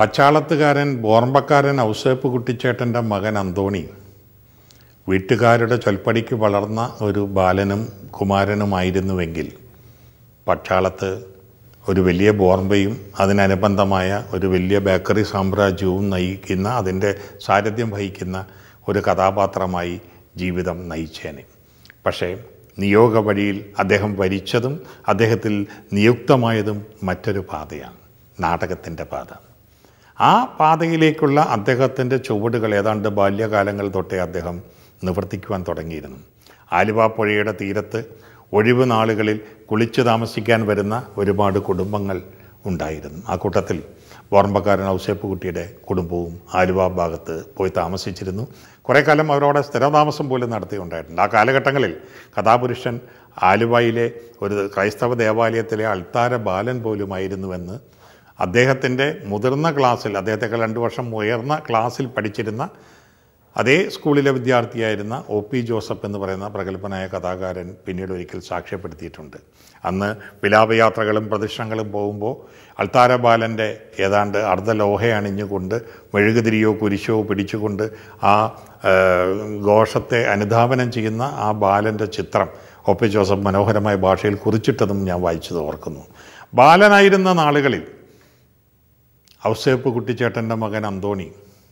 പച്ചാളത്തുകാരൻ ബോർമ്പക്കാരൻ ഔസേപ്പ് കുട്ടിച്ചേട്ടൻ്റെ മകൻ അന്തോണി വീട്ടുകാരുടെ ചൊൽപ്പടിക്ക് വളർന്ന ഒരു ബാലനും കുമാരനുമായിരുന്നുവെങ്കിൽ പട്ടാളത്ത് ഒരു വലിയ ബോർബയും അതിനനുബന്ധമായ ഒരു വലിയ ബേക്കറി സാമ്രാജ്യവും നയിക്കുന്ന അതിൻ്റെ സാരഥ്യം വഹിക്കുന്ന ഒരു കഥാപാത്രമായി ജീവിതം നയിച്ചേനെ പക്ഷേ നിയോഗ വഴിയിൽ അദ്ദേഹം വരിച്ചതും അദ്ദേഹത്തിൽ നിയുക്തമായതും മറ്റൊരു പാതയാണ് നാടകത്തിൻ്റെ പാത ആ പാതയിലേക്കുള്ള അദ്ദേഹത്തിൻ്റെ ചുവടുകൾ ഏതാണ്ട് ബാല്യകാലങ്ങൾ തൊട്ടേ അദ്ദേഹം നിവർത്തിക്കുവാൻ തുടങ്ങിയിരുന്നു ആലുവ പുഴയുടെ തീരത്ത് ഒഴിവ് നാളുകളിൽ കുളിച്ചു താമസിക്കാൻ വരുന്ന ഒരുപാട് കുടുംബങ്ങൾ ഉണ്ടായിരുന്നു ആ കൂട്ടത്തിൽ ഓർമ്മക്കാരൻ ഔസേപ്പ് കുട്ടിയുടെ കുടുംബവും ആലുവ ഭാഗത്ത് പോയി താമസിച്ചിരുന്നു കുറേ കാലം അവരവിടെ സ്ഥിരതാമസം പോലും നടത്തിയുണ്ടായിട്ടുണ്ട് ആ കാലഘട്ടങ്ങളിൽ കഥാപുരുഷൻ ആലുവയിലെ ഒരു ക്രൈസ്തവ ദേവാലയത്തിലെ അൾത്താര ബാലൻ പോലുമായിരുന്നുവെന്ന് അദ്ദേഹത്തിൻ്റെ മുതിർന്ന ക്ലാസ്സിൽ അദ്ദേഹത്തെക്കാൾ രണ്ട് വർഷം ഉയർന്ന ക്ലാസ്സിൽ പഠിച്ചിരുന്ന അതേ സ്കൂളിലെ വിദ്യാർത്ഥിയായിരുന്ന ഒ പി ജോസഫ് എന്ന് പറയുന്ന പ്രഗത്ഭനായ കഥാകാരൻ പിന്നീട് ഒരിക്കൽ സാക്ഷ്യപ്പെടുത്തിയിട്ടുണ്ട് അന്ന് വിലാപയാത്രകളും പ്രദക്ഷിണങ്ങളും പോകുമ്പോൾ അൾത്താര ബാലൻ്റെ ഏതാണ്ട് അർദ്ധലോഹ അണിഞ്ഞുകൊണ്ട് മെഴുകുതിരിയോ കുരിശോ പിടിച്ചുകൊണ്ട് ആ ആ, ഘോഷത്തെ അനുധാവനം ചെയ്യുന്ന ആ ബാലൻ്റെ ചിത്രം ഒ പി ജോസഫ് മനോഹരമായ ഭാഷയിൽ കുറിച്ചിട്ടതും ഞാൻ വായിച്ചത് ഓർക്കുന്നു ബാലനായിരുന്ന നാളുകളിൽ ഔസേപ്പ് കുട്ടിച്ചേട്ടൻ്റെ മകൻ അന്തോണി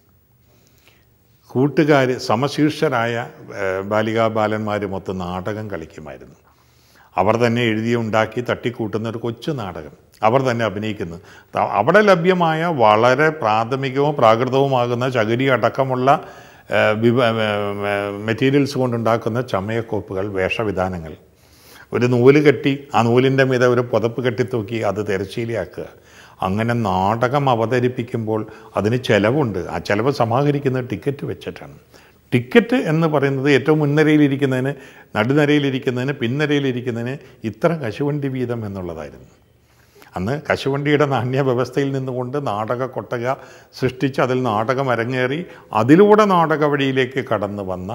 കൂട്ടുകാർ സമശീർഷരായ ഏഹ്, ബാലികാ ബാലന്മാരുമൊത്ത് നാടകം കളിക്കുമായിരുന്നു അവർ തന്നെ എഴുതി ഉണ്ടാക്കി തട്ടിക്കൂട്ടുന്ന ഒരു കൊച്ചു നാടകം അവർ തന്നെ അഭിനയിക്കുന്നു ത- അവിടെ ലഭ്യമായ വളരെ പ്രാഥമികവും പ്രാകൃതവുമാകുന്ന ചകിരി അടക്കമുള്ള ഏഹ്, വിവ ഏഹ്, മെറ്റീരിയൽസ് കൊണ്ടുണ്ടാക്കുന്ന ചമയക്കോപ്പുകൾ വേഷവിധാനങ്ങൾ ഒരു നൂല് കെട്ടി ആ നൂലിൻ്റെ മീതെ ഒരു പുതപ്പ് കെട്ടിത്തൂക്കി അത് തിരശ്ശീലയാക്കുക അങ്ങനെ നാടകം അവതരിപ്പിക്കുമ്പോൾ അതിന് ചിലവുണ്ട് ആ ചിലവ് സമാഹരിക്കുന്നത് ടിക്കറ്റ് വെച്ചിട്ടാണ് ടിക്കറ്റ് എന്ന് പറയുന്നത് ഏറ്റവും മുൻനിരയിലിരിക്കുന്നതിന് നടുനിരയിലിരിക്കുന്നതിന് പിൻനിരയിലിരിക്കുന്നതിന് ഇത്ര കശുവണ്ടി വീതം എന്നുള്ളതായിരുന്നു അന്ന് കശുവണ്ടിയുടെ നാണ്യ വ്യവസ്ഥയിൽ നിന്നുകൊണ്ട് നാടക കൊട്ടക സൃഷ്ടിച്ച് അതിൽ നാടകം അരങ്ങേറി അതിലൂടെ നാടക വഴിയിലേക്ക് കടന്നു വന്ന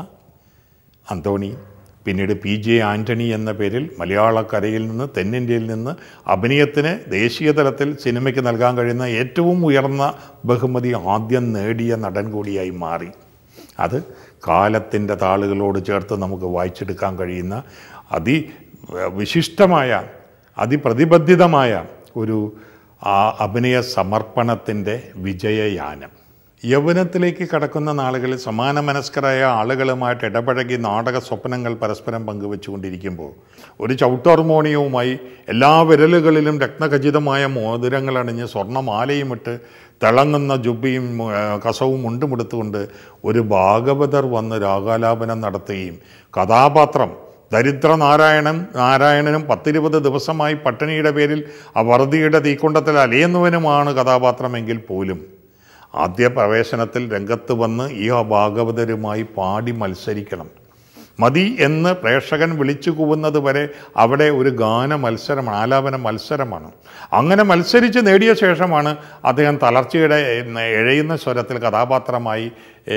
അന്തോണി പിന്നീട് പി ജെ ആൻ്റണി എന്ന പേരിൽ മലയാളക്കരയിൽ നിന്ന് തെന്നിന്ത്യയിൽ നിന്ന് അഭിനയത്തിന് ദേശീയ തലത്തിൽ സിനിമയ്ക്ക് നൽകാൻ കഴിയുന്ന ഏറ്റവും ഉയർന്ന ബഹുമതി ആദ്യം നേടിയ നടൻ കൂടിയായി മാറി അത് കാലത്തിൻ്റെ താളുകളോട് ചേർത്ത് നമുക്ക് വായിച്ചെടുക്കാൻ കഴിയുന്ന അതി വിശിഷ്ടമായ അതിപ്രതിബദ്ധിതമായ ഒരു ആ അഭിനയ സമർപ്പണത്തിൻ്റെ വിജയയാനം യൗവനത്തിലേക്ക് കടക്കുന്ന നാളുകളിൽ സമാന മനസ്കരായ ആളുകളുമായിട്ട് ഇടപഴകി നാടക സ്വപ്നങ്ങൾ പരസ്പരം പങ്കുവെച്ചുകൊണ്ടിരിക്കുമ്പോൾ ഒരു ചവിട്ടോർമോണിയവുമായി എല്ലാ വിരലുകളിലും രത്നഖചിതമായ മോതിരങ്ങൾ അണിഞ്ഞ് സ്വർണ്ണമാലയും ഇട്ട് തിളങ്ങുന്ന ജുബിയും ആ, കസവും മുണ്ടുമെടുത്തുകൊണ്ട് ഒരു ഭാഗവതർ വന്ന് രാഗാലാപനം നടത്തുകയും കഥാപാത്രം ദരിദ്ര നാരായണൻ നാരായണനും പത്തിരുപത് ദിവസമായി പട്ടിണിയുടെ പേരിൽ ആ വറുതിയുടെ തീക്കൊണ്ടത്തിൽ അലയുന്നവനുമാണ് കഥാപാത്രമെങ്കിൽ പോലും ആദ്യ പ്രവേശനത്തിൽ രംഗത്ത് വന്ന് ഈ ഭാഗവതരുമായി പാടി മത്സരിക്കണം മതി എന്ന് പ്രേക്ഷകൻ വിളിച്ചു കൂവുന്നത് വരെ അവിടെ ഒരു ഗാന മത്സരമാണ് ആലാപന മത്സരമാണ് അങ്ങനെ മത്സരിച്ച് നേടിയ ശേഷമാണ് അദ്ദേഹം തളർച്ചയുടെ ഏഹ്, എഴയുന്ന സ്വരത്തിൽ കഥാപാത്രമായി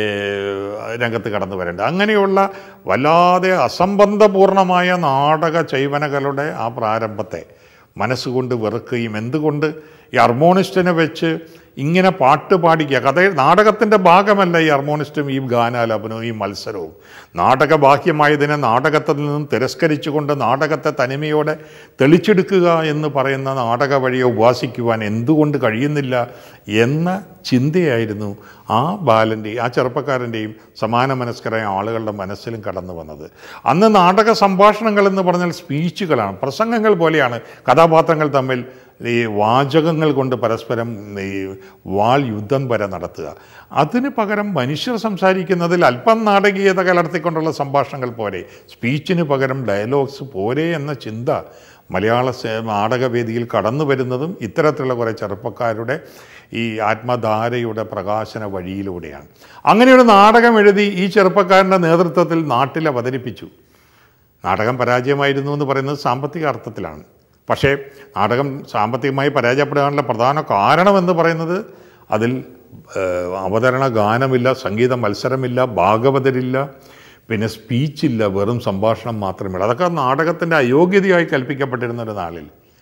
ഏഹ്, രംഗത്ത് കടന്നു വരേണ്ടത് അങ്ങനെയുള്ള വല്ലാതെ അസംബന്ധപൂർണമായ നാടക ചൈവനകളുടെ ആ പ്രാരംഭത്തെ മനസ്സുകൊണ്ട് വെറുക്കുകയും എന്തുകൊണ്ട് ഈ ഹർമോണിസ്റ്റിനെ വെച്ച് ഇങ്ങനെ പാട്ട് പാടിക്കുക കഥ നാടകത്തിൻ്റെ ഭാഗമല്ല ഈ ഹർമോണിസ്റ്റും ഈ ഗാനാലാപനവും ഈ മത്സരവും നാടകബാഹ്യമായതിനെ നാടകത്തിൽ നിന്നും തിരസ്കരിച്ചുകൊണ്ട് നാടകത്തെ തനിമയോടെ തെളിച്ചെടുക്കുക എന്ന് പറയുന്ന നാടക വഴിയെ ഉപാസിക്കുവാൻ എന്തുകൊണ്ട് കഴിയുന്നില്ല എന്ന ചിന്തയായിരുന്നു ആ ബാലൻ്റെയും ആ ചെറുപ്പക്കാരൻ്റെയും സമാന മനസ്കരായ ആളുകളുടെ മനസ്സിലും കടന്നു വന്നത് അന്ന് നാടക സംഭാഷണങ്ങൾ എന്ന് പറഞ്ഞാൽ സ്പീച്ചുകളാണ് പ്രസംഗങ്ങൾ പോലെയാണ് കഥാപാത്രങ്ങൾ തമ്മിൽ ഈ വാചകങ്ങൾ കൊണ്ട് പരസ്പരം ഈ വാൾ യുദ്ധം വരെ നടത്തുക അതിന് പകരം മനുഷ്യർ സംസാരിക്കുന്നതിൽ അല്പം നാടകീയത കലർത്തിക്കൊണ്ടുള്ള സംഭാഷണങ്ങൾ പോരെ സ്പീച്ചിന് പകരം ഡയലോഗ്സ് പോരെ എന്ന ചിന്ത മലയാള സേ- നാടകവേദിയിൽ കടന്നു വരുന്നതും ഇത്തരത്തിലുള്ള കുറേ ചെറുപ്പക്കാരുടെ ഈ ആത്മധാരയുടെ പ്രകാശന വഴിയിലൂടെയാണ് അങ്ങനെയൊരു നാടകം എഴുതി ഈ ചെറുപ്പക്കാരൻ്റെ നേതൃത്വത്തിൽ നാട്ടിൽ അവതരിപ്പിച്ചു നാടകം പരാജയമായിരുന്നു എന്ന് പറയുന്നത് സാമ്പത്തിക അർത്ഥത്തിലാണ് പക്ഷേ നാടകം സാമ്പത്തികമായി പരാജയപ്പെടാനുള്ള പ്രധാന കാരണമെന്ന് പറയുന്നത് അതിൽ ഏഹ്, അവതരണ ഗാനമില്ല സംഗീത മത്സരമില്ല ഭാഗവതരില്ല പിന്നെ സ്പീച്ചില്ല വെറും സംഭാഷണം മാത്രമേ ഉള്ളൂ അതൊക്കെ നാടകത്തിൻ്റെ അയോഗ്യതയായി കൽപ്പിക്കപ്പെട്ടിരുന്ന ഒരു നാളിൽ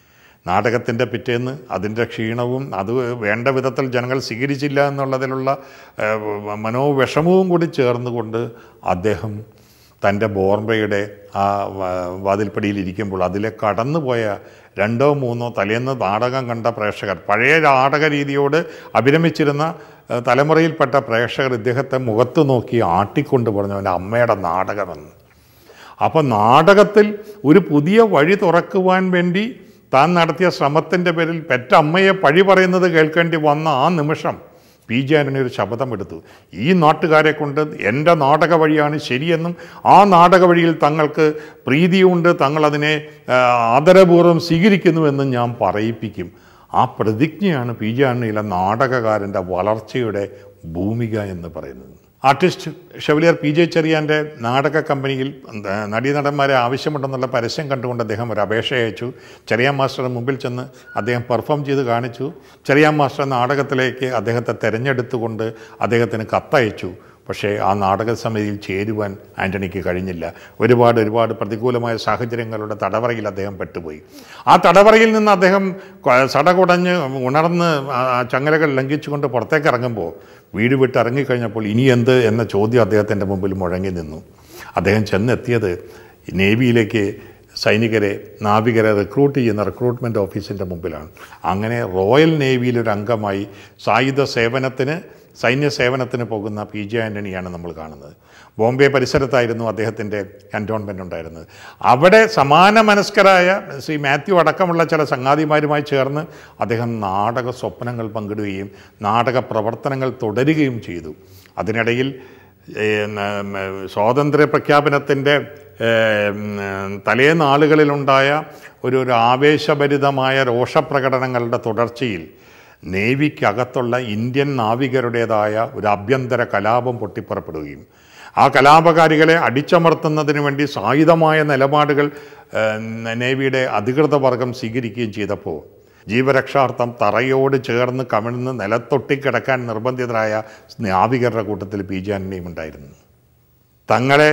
നാടകത്തിൻ്റെ പിറ്റേന്ന് അതിൻ്റെ ക്ഷീണവും അത് വേണ്ട വിധത്തിൽ ജനങ്ങൾ സ്വീകരിച്ചില്ല എന്നുള്ളതിലുള്ള ഏഹ്, മനോവിഷമവും കൂടി ചേർന്നുകൊണ്ട് അദ്ദേഹം തൻ്റെ ബോർബയുടെ ആ വ- വാതിൽപ്പടിയിൽ ഇരിക്കുമ്പോൾ അതിലെ കടന്നുപോയ രണ്ടോ മൂന്നോ തലേന്ന് നാടകം കണ്ട പ്രേക്ഷകർ പഴയ നാടക രീതിയോട് അഭിരമിച്ചിരുന്ന ഏഹ്, തലമുറയിൽപ്പെട്ട പ്രേക്ഷകർ ഇദ്ദേഹത്തെ മുഖത്ത് നോക്കി ആട്ടിക്കൊണ്ട് പറഞ്ഞു അവൻ്റെ അമ്മയുടെ നാടകമെന്ന് അപ്പോൾ നാടകത്തിൽ ഒരു പുതിയ വഴി തുറക്കുവാൻ വേണ്ടി താൻ നടത്തിയ ശ്രമത്തിൻ്റെ പേരിൽ പെറ്റ അമ്മയെ പഴി പറയുന്നത് കേൾക്കേണ്ടി വന്ന ആ നിമിഷം പി ജെ ആന്റണി ഒരു ശപഥമെടുത്തു ഈ നാട്ടുകാരെ കൊണ്ട് എൻ്റെ നാടക വഴിയാണ് ശരിയെന്നും ആ നാടക വഴിയിൽ തങ്ങൾക്ക് പ്രീതിയുണ്ട് തങ്ങളതിനെ ആ, ആദരപൂർവ്വം സ്വീകരിക്കുന്നുവെന്നും ഞാൻ പറയിപ്പിക്കും ആ പ്രതിജ്ഞയാണ് പി ജെ ആന്റണിയിലെ നാടകകാരൻ്റെ വളർച്ചയുടെ ഭൂമിക എന്ന് പറയുന്നത് ആർട്ടിസ്റ്റ് ഷെവലിയർ പി ജെ ചെറിയാൻ്റെ നാടക കമ്പനിയിൽ എന്താ, നടീനടന്മാരെ ആവശ്യമുണ്ടെന്നുള്ള പരസ്യം കണ്ടുകൊണ്ട് അദ്ദേഹം ഒരു അപേക്ഷ അയച്ചു ചെറിയാൻ മാസ്റ്ററുടെ മുമ്പിൽ ചെന്ന് അദ്ദേഹം പെർഫോം ചെയ്ത് കാണിച്ചു ചെറിയാൻ മാസ്റ്റർ നാടകത്തിലേക്ക് അദ്ദേഹത്തെ തിരഞ്ഞെടുത്തുകൊണ്ട് അദ്ദേഹത്തിന് കത്തയച്ചു പക്ഷേ ആ നാടക സമിതിയിൽ ചേരുവാൻ ആൻ്റണിക്ക് കഴിഞ്ഞില്ല ഒരുപാട് ഒരുപാട് പ്രതികൂലമായ സാഹചര്യങ്ങളുടെ തടവറയിൽ അദ്ദേഹം പെട്ടുപോയി ആ തടവറയിൽ നിന്ന് അദ്ദേഹം കൊ- സടകുടഞ്ഞ് ഉണർന്ന് ആ ആ ചങ്ങലകൾ ലംഘിച്ചുകൊണ്ട് പുറത്തേക്ക് ഇറങ്ങുമ്പോൾ വീട് വിട്ട് ഇറങ്ങിക്കഴിഞ്ഞപ്പോൾ ഇനി എന്ത് എന്ന ചോദ്യം അദ്ദേഹത്തിൻ്റെ മുമ്പിൽ മുഴങ്ങി നിന്നു അദ്ദേഹം ചെന്നെത്തിയത് നേവിയിലേക്ക് സൈനികരെ നാവികരെ റിക്രൂട്ട് ചെയ്യുന്ന റിക്രൂട്ട്മെൻറ്റ് ഓഫീസിൻ്റെ മുമ്പിലാണ് അങ്ങനെ റോയൽ നേവിയിലൊരു അംഗമായി സായുധ സേവനത്തിന് സൈന്യ സേവനത്തിന് പോകുന്ന പി ജെ ആൻ്റണിയാണ് നമ്മൾ കാണുന്നത് ബോംബെ പരിസരത്തായിരുന്നു അദ്ദേഹത്തിൻ്റെ കൻറ്റോൺമെൻ്റ് ഉണ്ടായിരുന്നത് അവിടെ സമാന മനസ്കരായ ശ്രീ മാത്യു അടക്കമുള്ള ചില സംഗാതിമാരുമായി ചേർന്ന് അദ്ദേഹം നാടക സ്വപ്നങ്ങൾ പങ്കിടുകയും നാടക പ്രവർത്തനങ്ങൾ തുടരുകയും ചെയ്തു അതിനിടയിൽ ഏഹ്, ഉം, സ്വാതന്ത്ര്യ പ്രഖ്യാപനത്തിൻ്റെ ഏഹ്, ഉം, തലേ നാളുകളിലുണ്ടായ ഒരു ഒരു ആവേശഭരിതമായ രോഷപ്രകടനങ്ങളുടെ തുടർച്ചയിൽ നേവിക്കകത്തുള്ള ഇന്ത്യൻ നാവികരുടേതായ ഒരു ആഭ്യന്തര കലാപം പൊട്ടിപ്പുറപ്പെടുകയും ആ കലാപകാരികളെ അടിച്ചമർത്തുന്നതിന് വേണ്ടി സായുധമായ നിലപാടുകൾ ഏഹ്, നേവിയുടെ അധികൃത വർഗം സ്വീകരിക്കുകയും ചെയ്തപ്പോൾ ജീവരക്ഷാർത്ഥം തറയോട് ചേർന്ന് കമിഴ്ന്ന് നിലത്തൊട്ടിക്കിടക്കാൻ നിർബന്ധിതരായ നാവികരുടെ കൂട്ടത്തിൽ പി ജെ ആന്റണിയും ഉണ്ടായിരുന്നു തങ്ങളെ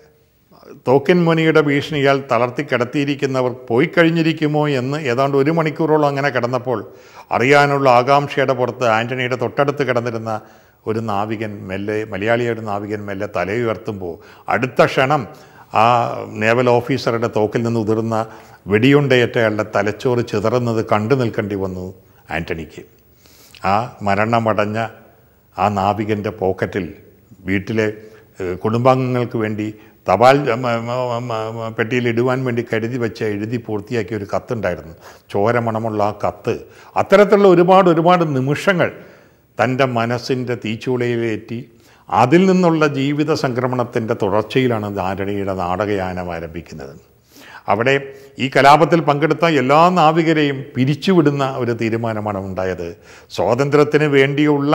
തോക്കിൻ മുനിയുടെ ഭീഷണിയാൽ തളർത്തി കിടത്തിയിരിക്കുന്നവർ പോയി കഴിഞ്ഞിരിക്കുമോ എന്ന് ഏതാണ്ട് ഒരു മണിക്കൂറോളം അങ്ങനെ കിടന്നപ്പോൾ അറിയാനുള്ള ആകാംക്ഷയുടെ പുറത്ത് ആൻ്റണിയുടെ തൊട്ടടുത്ത് കിടന്നിരുന്ന ഒരു നാവികൻ മെല്ലെ മലയാളിയായ ഒരു നാവികൻ മെല്ലെ തലയുയർത്തുമ്പോൾ അടുത്ത ക്ഷണം ആ നേവൽ ഓഫീസറുടെ തോക്കിൽ നിന്ന് ഉതിർന്ന വെടിയുണ്ടയേറ്റയാളുടെ തലച്ചോറ് ചിതറുന്നത് കണ്ടു നിൽക്കേണ്ടി വന്നു ആൻ്റണിക്ക് ആ മരണമടഞ്ഞ ആ നാവികൻ്റെ പോക്കറ്റിൽ വീട്ടിലെ ഏഹ്, കുടുംബാംഗങ്ങൾക്ക് വേണ്ടി തപാൽ മ, മ, മ, മ, പെട്ടിയിൽ ഇടുവാൻ വേണ്ടി കരുതി വെച്ച എഴുതി പൂർത്തിയാക്കിയ ഒരു കത്തുണ്ടായിരുന്നു ചോരമണമുള്ള ആ കത്ത് അത്തരത്തിലുള്ള ഒരുപാട് ഒരുപാട് നിമിഷങ്ങൾ തൻ്റെ മനസ്സിൻ്റെ തീച്ചൂളയിലേറ്റി അതിൽ നിന്നുള്ള ജീവിത സംക്രമണത്തിൻ്റെ തുടർച്ചയിലാണ് ആരണയുടെ നാടകയാനം ആരംഭിക്കുന്നത് അവിടെ ഈ കലാപത്തിൽ പങ്കെടുത്ത എല്ലാ നാവികരെയും പിരിച്ചുവിടുന്ന ഒരു തീരുമാനമാണ് ഉണ്ടായത് സ്വാതന്ത്ര്യത്തിന് വേണ്ടിയുള്ള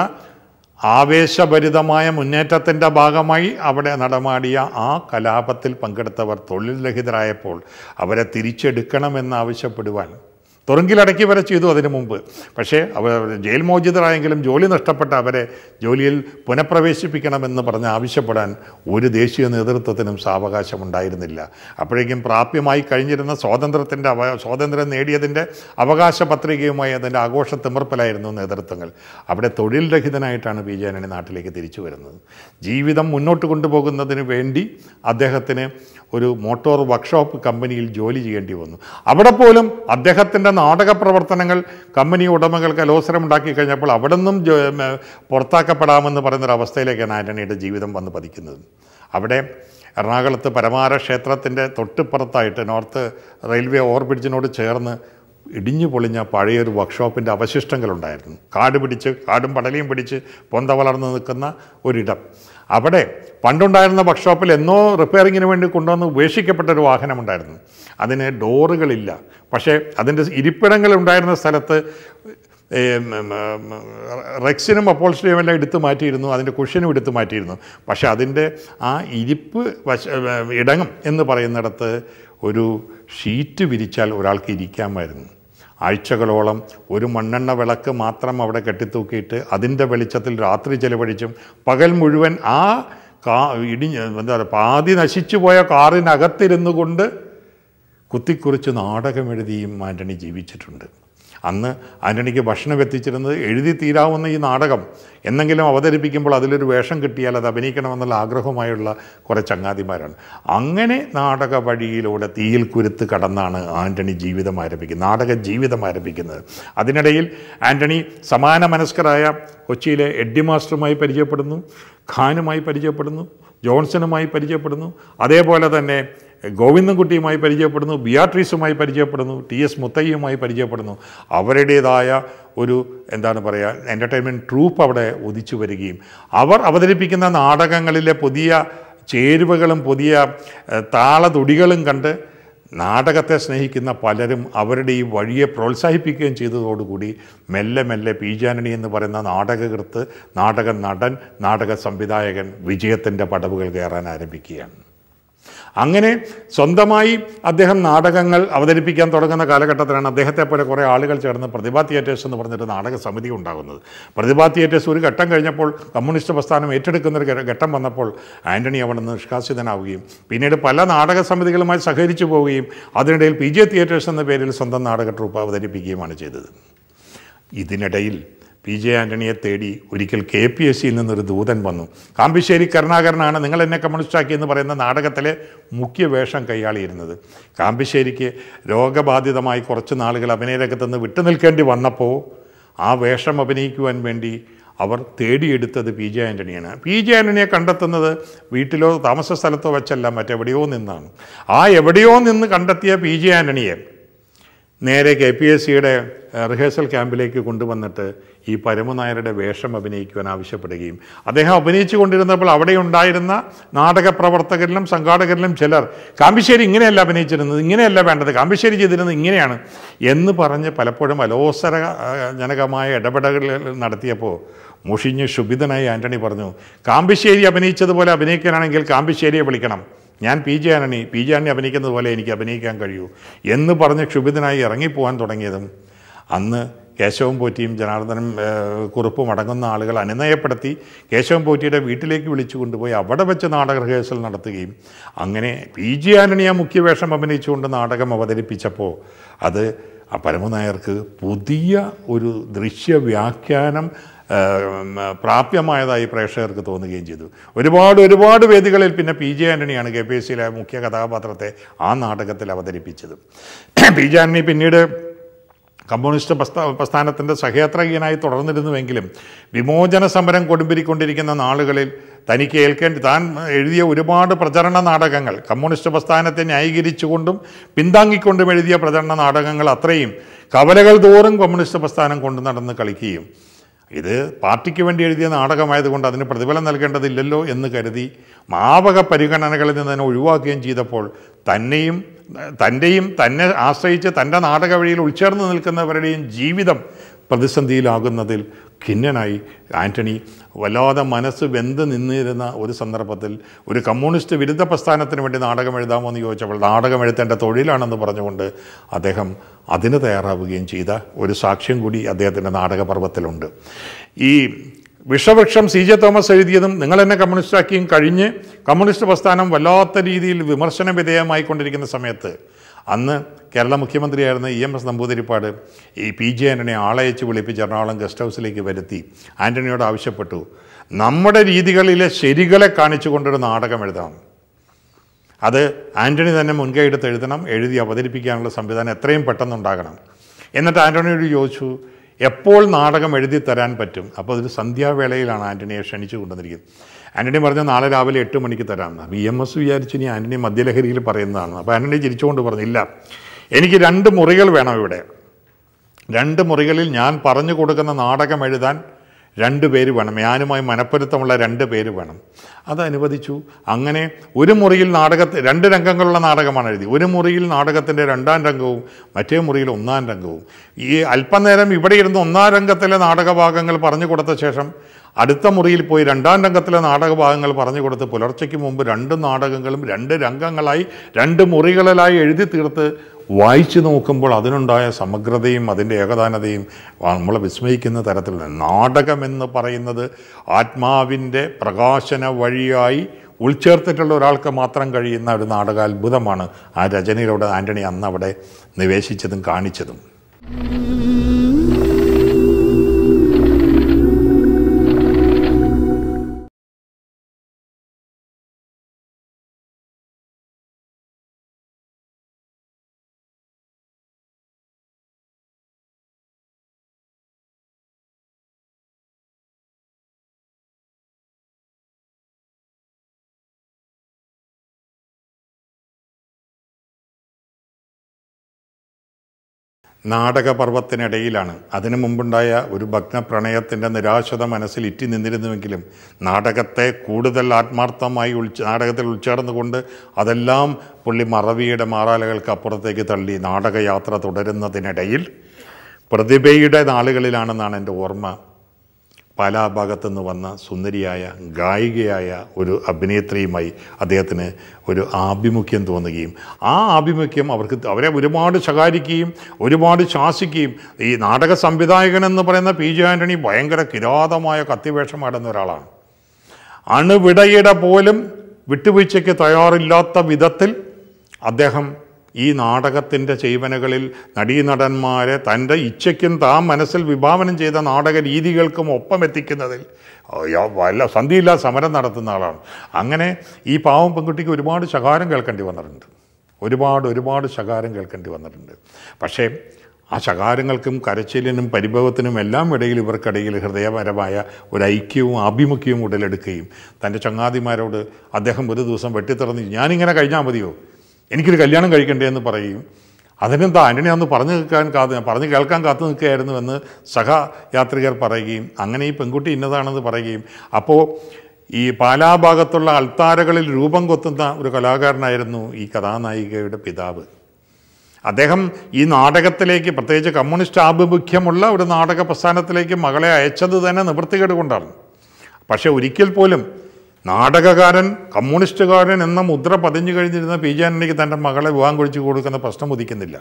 ആവേശഭരിതമായ മുന്നേറ്റത്തിൻ്റെ ഭാഗമായി അവിടെ നടമാടിയ ആ കലാപത്തിൽ പങ്കെടുത്തവർ തൊഴിൽ രഹിതരായപ്പോൾ അവരെ തിരിച്ചെടുക്കണമെന്ന് ആവശ്യപ്പെടുവാൻ തുറങ്കിലടക്കി വരെ ചെയ്തു അതിനു മുമ്പ് പക്ഷേ അവർ ജയിൽ മോചിതരായെങ്കിലും ജോലി നഷ്ടപ്പെട്ട അവരെ ജോലിയിൽ പുനഃപ്രവേശിപ്പിക്കണമെന്ന് പറഞ്ഞ് ആവശ്യപ്പെടാൻ ഒരു ദേശീയ നേതൃത്വത്തിനും സാവകാശം ഉണ്ടായിരുന്നില്ല അപ്പോഴേക്കും പ്രാപ്യമായി കഴിഞ്ഞിരുന്ന സ്വാതന്ത്ര്യത്തിൻ്റെ അവ സ്വാതന്ത്ര്യം നേടിയതിൻ്റെ അവകാശ പത്രികയുമായി അതിൻ്റെ ആഘോഷ തിമിർപ്പലായിരുന്നു നേതൃത്വങ്ങൾ അവിടെ തൊഴിൽ രഹിതനായിട്ടാണ് പി ജെ ആന്റണി നാട്ടിലേക്ക് തിരിച്ചു വരുന്നത് ജീവിതം മുന്നോട്ട് കൊണ്ടുപോകുന്നതിന് വേണ്ടി അദ്ദേഹത്തിന് ഒരു മോട്ടോർ വർക്ക്ഷോപ്പ് കമ്പനിയിൽ ജോലി ചെയ്യേണ്ടി വന്നു അവിടെ പോലും അദ്ദേഹത്തിൻ്റെ നാടക പ്രവർത്തനങ്ങൾ കമ്പനി ഉടമകൾക്ക് അലോസരം ഉണ്ടാക്കി കഴിഞ്ഞപ്പോൾ അവിടെ നിന്നും ജോ- ഉം, പുറത്താക്കപ്പെടാമെന്ന് പറയുന്നൊരവസ്ഥയിലേക്കാണ് ആൻ്റണിയുടെ ജീവിതം വന്ന് പതിക്കുന്നത് അവിടെ എറണാകുളത്ത് പരമാര ക്ഷേത്രത്തിൻ്റെ തൊട്ടിപ്പുറത്തായിട്ട് നോർത്ത് റെയിൽവേ ഓവർബ്രിഡ്ജിനോട് ചേർന്ന് ഇടിഞ്ഞു പൊളിഞ്ഞ പഴയൊരു വർക്ക്ഷോപ്പിൻ്റെ അവശിഷ്ടങ്ങളുണ്ടായിരുന്നു കാട് പിടിച്ച് കാടും പടലയും പിടിച്ച് പൊന്ത വളർന്നു നിൽക്കുന്ന ഒരിടം അവിടെ പണ്ടുണ്ടായിരുന്ന വർക്ക്ഷോപ്പിൽ എന്നോ റിപ്പയറിങ്ങിന് വേണ്ടി കൊണ്ടുവന്ന് ഉപേക്ഷിക്കപ്പെട്ട ഒരു വാഹനമുണ്ടായിരുന്നു അതിന് ഡോറുകളില്ല പക്ഷേ അതിൻ്റെ ഇരിപ്പിടങ്ങൾ ഉണ്ടായിരുന്ന സ്ഥലത്ത് ഏം, ഉം, ഉം, റെക്സിനും അപ്പോൾസ്റ്റിയും എല്ലാം എടുത്തു മാറ്റിയിരുന്നു അതിൻ്റെ കുഷ്യനും എടുത്തു മാറ്റിയിരുന്നു പക്ഷേ അതിൻ്റെ ആ ഇരിപ്പ് വശ ഇടങ്ങം എന്ന് പറയുന്നിടത്ത് ഒരു ഷീറ്റ് വിരിച്ചാൽ ഒരാൾക്ക് ഇരിക്കാമായിരുന്നു ആഴ്ചകളോളം ഒരു മണ്ണെണ്ണ വിളക്ക് മാത്രം അവിടെ കെട്ടിത്തൂക്കിയിട്ട് അതിൻ്റെ വെളിച്ചത്തിൽ രാത്രി ചെലവഴിച്ചും പകൽ മുഴുവൻ ആ കാ ഇടിഞ്ഞ് എന്താ പറയുക പാതി നശിച്ചു പോയ കാറിനകത്തിരുന്നു കൊണ്ട് കുത്തിക്കുറിച്ച് നാടകമെഴുതിയും ആൻ്റണി ജീവിച്ചിട്ടുണ്ട് അന്ന് ആൻ്റണിക്ക് ഭക്ഷണം എത്തിച്ചിരുന്നത് എഴുതി തീരാവുന്ന ഈ നാടകം എന്നെങ്കിലും അവതരിപ്പിക്കുമ്പോൾ അതിലൊരു വേഷം കിട്ടിയാൽ അത് അഭിനയിക്കണമെന്നുള്ള ആഗ്രഹമായുള്ള കുറേ ചങ്ങാതിമാരാണ് അങ്ങനെ നാടക വഴിയിലൂടെ തീയിൽ കുരുത്ത് കടന്നാണ് ആൻ്റണി ജീവിതം ആരംഭിക്കുന്നത് നാടക ജീവിതം ആരംഭിക്കുന്നത് അതിനിടയിൽ ആൻ്റണി സമാന മനസ്കരായ കൊച്ചിയിലെ എഡ്ഡി മാസ്റ്ററുമായി പരിചയപ്പെടുന്നു ഖാനുമായി പരിചയപ്പെടുന്നു ജോൺസണുമായി പരിചയപ്പെടുന്നു അതേപോലെ തന്നെ ഗോവിന്ദൻകുട്ടിയുമായി പരിചയപ്പെടുന്നു ബിയാട്രീസുമായി പരിചയപ്പെടുന്നു ടി എസ് മുത്തയ്യുമായി പരിചയപ്പെടുന്നു അവരുടേതായ ഒരു എന്താണ് പറയുക എൻ്റർടൈൻമെൻറ്റ് ട്രൂപ്പ് അവിടെ ഉദിച്ചു വരികയും അവർ അവതരിപ്പിക്കുന്ന നാടകങ്ങളിലെ പുതിയ ചേരുവകളും പുതിയ ഏഹ്, താളതുടികളും കണ്ട് നാടകത്തെ സ്നേഹിക്കുന്ന പലരും അവരുടെ ഈ വഴിയെ പ്രോത്സാഹിപ്പിക്കുകയും ചെയ്തതോടുകൂടി മെല്ലെ മെല്ലെ പി ജാനണി എന്ന് പറയുന്ന നാടകകൃത്ത് നാടക നടൻ നാടക സംവിധായകൻ വിജയത്തിൻ്റെ പടവുകൾ കയറാൻ ആരംഭിക്കുകയാണ് അങ്ങനെ സ്വന്തമായി അദ്ദേഹം നാടകങ്ങൾ അവതരിപ്പിക്കാൻ തുടങ്ങുന്ന കാലഘട്ടത്തിലാണ് അദ്ദേഹത്തെ പോലെ കുറേ ആളുകൾ ചേർന്ന് പ്രതിഭ തിയേറ്റേഴ്സ് എന്ന് പറഞ്ഞിട്ട് നാടക സമിതി ഉണ്ടാകുന്നത് പ്രതിഭ തിയേറ്റേഴ്സ് ഒരു ഘട്ടം കഴിഞ്ഞപ്പോൾ കമ്മ്യൂണിസ്റ്റ് പ്രസ്ഥാനം ഏറ്റെടുക്കുന്ന ഒരു ഘ- ഘട്ടം വന്നപ്പോൾ ആൻ്റണി അവിടെ നിന്ന് നിഷ്കാസിതനാവുകയും പിന്നീട് പല നാടക സമിതികളുമായി സഹകരിച്ചു പോവുകയും അതിനിടയിൽ പി ജെ തിയേറ്റേഴ്സ് എന്ന പേരിൽ സ്വന്തം നാടക ട്രൂപ്പ് അവതരിപ്പിക്കുകയുമാണ് ചെയ്തത് ഇതിനിടയിൽ പി ജെ ആൻ്റണിയെ തേടി ഒരിക്കൽ കെ പി എസ് സിയിൽ നിന്നൊരു ദൂതൻ വന്നു കാമ്പിശ്ശേരി കരുണാകരനാണ് നിങ്ങൾ എന്നെ കമ്മ്യൂണിസ്റ്റാക്കി എന്ന് പറയുന്ന നാടകത്തിലെ മുഖ്യ വേഷം കൈയാളിയിരുന്നത് കാമ്പിശ്ശേരിക്ക് രോഗബാധിതമായി കുറച്ച് നാളുകൾ അഭിനയരംഗത്ത് നിന്ന് വിട്ടുനിൽക്കേണ്ടി വന്നപ്പോൾ ആ വേഷം അഭിനയിക്കുവാൻ വേണ്ടി അവർ തേടിയെടുത്തത് പി ജെ ആൻ്റണിയാണ് പി ജെ ആൻ്റണിയെ കണ്ടെത്തുന്നത് വീട്ടിലോ താമസ സ്ഥലത്തോ വെച്ചല്ല മറ്റെവിടെയോ നിന്നാണ് ആ എവിടെയോ നിന്ന് കണ്ടെത്തിയ പി ജെ ആൻ്റണിയെ നേരെ കെ പി എസ് സിയുടെ റിഹേഴ്സൽ ക്യാമ്പിലേക്ക് കൊണ്ടുവന്നിട്ട് ഈ പരമനായരുടെ വേഷം അഭിനയിക്കുവാൻ ആവശ്യപ്പെടുകയും അദ്ദേഹം അഭിനയിച്ചു കൊണ്ടിരുന്നപ്പോൾ അവിടെ ഉണ്ടായിരുന്ന നാടക പ്രവർത്തകരിലും സംഘാടകരിലും ചിലർ കാമ്പിശ്ശേരി ഇങ്ങനെയല്ല അഭിനയിച്ചിരുന്നത് ഇങ്ങനെയല്ല വേണ്ടത് കാമ്പിശ്ശേരി ചെയ്തിരുന്നത് ഇങ്ങനെയാണ് എന്ന് പറഞ്ഞ് പലപ്പോഴും അലോസര ആ, ജനകമായ ഇടപെടലുകൾ നടത്തിയപ്പോൾ മുഷിഞ്ഞ് ശുഭിതനായി ആൻ്റണി പറഞ്ഞു കാമ്പിശ്ശേരി അഭിനയിച്ചതുപോലെ അഭിനയിക്കാനാണെങ്കിൽ കാമ്പിശ്ശേരിയെ വിളിക്കണം ഞാൻ പി ജെ ആനണി പി ജെ ആനണി അഭിനയിക്കുന്നത് പോലെ എനിക്ക് അഭിനയിക്കാൻ കഴിയൂ എന്ന് പറഞ്ഞ് ക്ഷുഭിതനായി ഇറങ്ങിപ്പോകാൻ തുടങ്ങിയതും അന്ന് കേശവൻ പോറ്റിയും ജനാർദ്ദനും ഏഹ്, കുറുപ്പും അടങ്ങുന്ന ആളുകൾ അനുനയപ്പെടുത്തി കേശവൻ പോറ്റിയുടെ വീട്ടിലേക്ക് വിളിച്ചു കൊണ്ടുപോയി അവിടെ വെച്ച് നാടക റിഹേഴ്സൽ നടത്തുകയും അങ്ങനെ പി ജി ആന്റണി ആ മുഖ്യവേഷം അഭിനയിച്ചുകൊണ്ട് നാടകം അവതരിപ്പിച്ചപ്പോൾ അത് ആ പരമനായർക്ക് പുതിയ ഒരു ദൃശ്യവ്യാഖ്യാനം ഏഹ്, പ്രാപ്യമായതായി പ്രേക്ഷകർക്ക് തോന്നുകയും ചെയ്തു ഒരുപാട് ഒരുപാട് വേദികളിൽ പിന്നെ പി ജെ ആൻ്റണിയാണ് കെ പി എസ് സിയിലെ മുഖ്യ കഥാപാത്രത്തെ ആ നാടകത്തിൽ അവതരിപ്പിച്ചത് പി ജെ ആൻ്റണി പിന്നീട് കമ്മ്യൂണിസ്റ്റ് പ്രസ്ഥാ പ്രസ്ഥാനത്തിൻ്റെ സഹയാത്രികനായി തുടർന്നിരുന്നുവെങ്കിലും വിമോചന സമരം കൊടുമ്പിരിക്കൊണ്ടിരിക്കുന്ന നാളുകളിൽ തനിക്ക് ഏൽക്കേണ്ടി താൻ എഴുതിയ ഒരുപാട് പ്രചരണ നാടകങ്ങൾ കമ്മ്യൂണിസ്റ്റ് പ്രസ്ഥാനത്തെ ന്യായീകരിച്ചുകൊണ്ടും പിന്താങ്ങിക്കൊണ്ടും എഴുതിയ പ്രചരണ നാടകങ്ങൾ അത്രയും കവലകൾ തോറും കമ്മ്യൂണിസ്റ്റ് പ്രസ്ഥാനം കൊണ്ടു നടന്ന് കളിക്കുകയും ഇത് പാർട്ടിക്ക് വേണ്ടി എഴുതിയ നാടകമായതുകൊണ്ട് അതിന് പ്രതിഫലം നൽകേണ്ടതില്ലല്ലോ എന്ന് കരുതി മാവക പരിഗണനകളിൽ നിന്ന് തന്നെ ഒഴിവാക്കുകയും ചെയ്തപ്പോൾ തന്നെയും തൻ്റെയും തന്നെ ആശ്രയിച്ച് തൻ്റെ നാടക വഴിയിൽ ഉൾച്ചേർന്ന് നിൽക്കുന്നവരുടെയും ജീവിതം പ്രതിസന്ധിയിലാകുന്നതിൽ ഖിന്നനായി ആൻ്റണി വല്ലാതെ മനസ്സ് വെന്ത് നിന്നിരുന്ന ഒരു സന്ദർഭത്തിൽ ഒരു കമ്മ്യൂണിസ്റ്റ് വിരുദ്ധ പ്രസ്ഥാനത്തിന് വേണ്ടി നാടകം എഴുതാമോ എന്ന് ചോദിച്ചപ്പോൾ നാടകം എഴുതേണ്ട തൊഴിലാണെന്ന് പറഞ്ഞുകൊണ്ട് അദ്ദേഹം അതിന് തയ്യാറാവുകയും ചെയ്ത ഒരു സാക്ഷ്യം കൂടി അദ്ദേഹത്തിൻ്റെ നാടകപർവത്തിലുണ്ട് ഈ വിഷവൃക്ഷം സി ജെ തോമസ് എഴുതിയതും നിങ്ങൾ എന്നെ കമ്മ്യൂണിസ്റ്റാക്കിയും കഴിഞ്ഞ് കമ്മ്യൂണിസ്റ്റ് പ്രസ്ഥാനം വല്ലാത്ത രീതിയിൽ വിമർശന വിധേയമായിക്കൊണ്ടിരിക്കുന്ന സമയത്ത് അന്ന് കേരള മുഖ്യമന്ത്രിയായിരുന്ന ഇ എം എസ് നമ്പൂതിരിപ്പാട് ഈ പി ജെ ആൻ്റണി ആളയച്ച് വിളിപ്പിച്ച് എറണാകുളം ഗസ്റ്റ് ഹൗസിലേക്ക് വരുത്തി ആൻ്റണിയോട് ആവശ്യപ്പെട്ടു നമ്മുടെ രീതികളിലെ ശരികളെ കാണിച്ചുകൊണ്ടൊരു നാടകം എഴുതാം അത് ആൻ്റണി തന്നെ മുൻകൈ എടുത്ത് എഴുതണം എഴുതി അവതരിപ്പിക്കാനുള്ള സംവിധാനം എത്രയും പെട്ടെന്നുണ്ടാകണം എന്നിട്ട് ആൻ്റണിയോട് ചോദിച്ചു എപ്പോൾ നാടകം എഴുതി തരാൻ പറ്റും അപ്പോൾ അതൊരു സന്ധ്യാവേളയിലാണ് ആൻ്റണിയെ ക്ഷണിച്ചു കൊണ്ടുവന്നിരിക്കുന്നത് ആൻ്റണി പറഞ്ഞു നാളെ രാവിലെ എട്ട് മണിക്ക് തരാമെന്ന് അപ്പോൾ ഇ എം എസ് വിചാരിച്ചു ഇനി ആൻ്റണി മദ്യലഹരിയിൽ പറയുന്നതാണ് അപ്പോൾ ആൻ്റണി ചിരിച്ചുകൊണ്ട് പറഞ്ഞു ഇല്ല എനിക്ക് രണ്ട് മുറികൾ വേണം ഇവിടെ രണ്ട് മുറികളിൽ ഞാൻ പറഞ്ഞു കൊടുക്കുന്ന നാടകം എഴുതാൻ രണ്ട് പേര് വേണം ഞാനുമായി മനപ്പൊരുത്തമുള്ള രണ്ട് പേര് വേണം അത് അനുവദിച്ചു അങ്ങനെ ഒരു മുറിയിൽ നാടകത്തെ രണ്ട് രംഗങ്ങളുള്ള നാടകമാണ് എഴുതി ഒരു മുറിയിൽ നാടകത്തിൻ്റെ രണ്ടാം രംഗവും മറ്റേ മുറിയിൽ ഒന്നാം രംഗവും ഈ അല്പനേരം ഇവിടെ ഇരുന്ന് ഒന്നാം രംഗത്തിലെ നാടകഭാഗങ്ങൾ പറഞ്ഞു കൊടുത്ത ശേഷം അടുത്ത മുറിയിൽ പോയി രണ്ടാം രംഗത്തിലെ നാടകഭാഗങ്ങൾ പറഞ്ഞു കൊടുത്ത് പുലർച്ചയ്ക്ക് മുമ്പ് രണ്ട് നാടകങ്ങളും രണ്ട് രംഗങ്ങളായി രണ്ട് മുറികളിലായി എഴുതി തീർത്ത് വായിച്ചു നോക്കുമ്പോൾ അതിനുണ്ടായ സമഗ്രതയും അതിൻ്റെ ഏകദാനതയും നമ്മളെ വിസ്മയിക്കുന്ന തരത്തിലുള്ള നാടകമെന്ന് പറയുന്നത് ആത്മാവിൻ്റെ പ്രകാശന വഴിയായി ഉൾച്ചേർത്തിട്ടുള്ള ഒരാൾക്ക് മാത്രം കഴിയുന്ന ഒരു നാടക അത്ഭുതമാണ് ആ രചനയിലൂടെ ആൻ്റണി അന്ന് അവിടെ നിവേശിച്ചതും കാണിച്ചതും നാടകപർവത്തിനിടയിലാണ് അതിനു മുമ്പുണ്ടായ ഒരു ഭഗ്നപ്രണയത്തിൻ്റെ നിരാശത മനസ്സിൽ ഇറ്റി നിന്നിരുന്നുവെങ്കിലും നാടകത്തെ കൂടുതൽ ആത്മാർത്ഥമായി ഉൾച്ച നാടകത്തിൽ ഉൾച്ചേർന്നുകൊണ്ട് അതെല്ലാം പുള്ളി മറവിയുടെ മാറാലകൾക്ക് അപ്പുറത്തേക്ക് തള്ളി നാടകയാത്ര തുടരുന്നതിനിടയിൽ പ്രതിഭയുടെ നാളുകളിലാണെന്നാണ് എൻ്റെ ഓർമ്മ പാലാ ഭാഗത്തു നിന്ന് വന്ന സുന്ദരിയായ ഗായികയായ ഒരു അഭിനേത്രിയുമായി അദ്ദേഹത്തിന് ഒരു ആഭിമുഖ്യം തോന്നുകയും ആ ആഭിമുഖ്യം അവർക്ക് അവരെ ഒരുപാട് ശകാരിക്കുകയും ഒരുപാട് ശാസിക്കുകയും ഈ നാടക സംവിധായകൻ എന്ന് പറയുന്ന പി ജെ ആൻ്റണി ഭയങ്കര കിരാതമായ കത്തിവേഷമാടുന്ന ഒരാളാണ് അണുവിടയുടെ പോലും വിട്ടുവീഴ്ചയ്ക്ക് തയ്യാറില്ലാത്ത വിധത്തിൽ അദ്ദേഹം ഈ നാടകത്തിൻ്റെ ചെയ്വനകളിൽ നടീനടന്മാരെ തൻ്റെ ഇച്ഛയ്ക്കും താൻ മനസ്സിൽ വിഭാവനം ചെയ്ത നാടക രീതികൾക്കും ഒപ്പം എത്തിക്കുന്നതിൽ അയ്യോ, വല്ല സന്ധിയില്ലാതെ സമരം നടത്തുന്ന ആളാണ് അങ്ങനെ ഈ പാവം പെൺകുട്ടിക്ക് ഒരുപാട് ശകാരം കേൾക്കേണ്ടി വന്നിട്ടുണ്ട് ഒരുപാട് ഒരുപാട് ശകാരം കേൾക്കേണ്ടി വന്നിട്ടുണ്ട് പക്ഷേ ആ ശകാരങ്ങൾക്കും കരച്ചിലിനും പരിഭവത്തിനും എല്ലാം ഇടയിൽ ഇവർക്കിടയിൽ ഹൃദയപരമായ ഒരു ഐക്യവും ആഭിമുഖ്യവും ഉടലെടുക്കുകയും തൻ്റെ ചങ്ങാതിമാരോട് അദ്ദേഹം ഒരു ദിവസം വെട്ടിത്തുറന്ന് ഞാനിങ്ങനെ കഴിഞ്ഞാൽ മതിയോ എനിക്കൊരു കല്യാണം കഴിക്കണ്ടേ എന്ന് പറയും അതിനെന്താ ആൻ്റണി അന്ന് പറഞ്ഞു നിൽക്കാൻ കാത്ത് പറഞ്ഞു കേൾക്കാൻ കാത്തു നിൽക്കുകയായിരുന്നു എന്ന് സഹ യാത്രികർ പറയുകയും അങ്ങനെ ഈ പെൺകുട്ടി ഇന്നതാണെന്ന് പറയുകയും അപ്പോൾ ഈ പാലാഭാഗത്തുള്ള അൾത്താരകളിൽ രൂപം കൊത്തുന്ന ഒരു കലാകാരനായിരുന്നു ഈ കഥാനായികയുടെ പിതാവ് അദ്ദേഹം ഈ നാടകത്തിലേക്ക് പ്രത്യേകിച്ച് കമ്മ്യൂണിസ്റ്റ് ആഭിമുഖ്യമുള്ള ഒരു നാടക പ്രസ്ഥാനത്തിലേക്ക് മകളെ അയച്ചത് തന്നെ നിവൃത്തികേട് കൊണ്ടാണ് പക്ഷേ ഒരിക്കൽ പോലും നാടകകാരൻ കമ്മ്യൂണിസ്റ്റുകാരൻ എന്ന മുദ്ര പതിഞ്ഞു കഴിഞ്ഞിരുന്ന പി ജെ ആൻ്റണിക്ക് തൻ്റെ മകളെ വിവാഹം കഴിച്ചു കൊടുക്കുന്ന പ്രശ്നം ഉദിക്കുന്നില്ല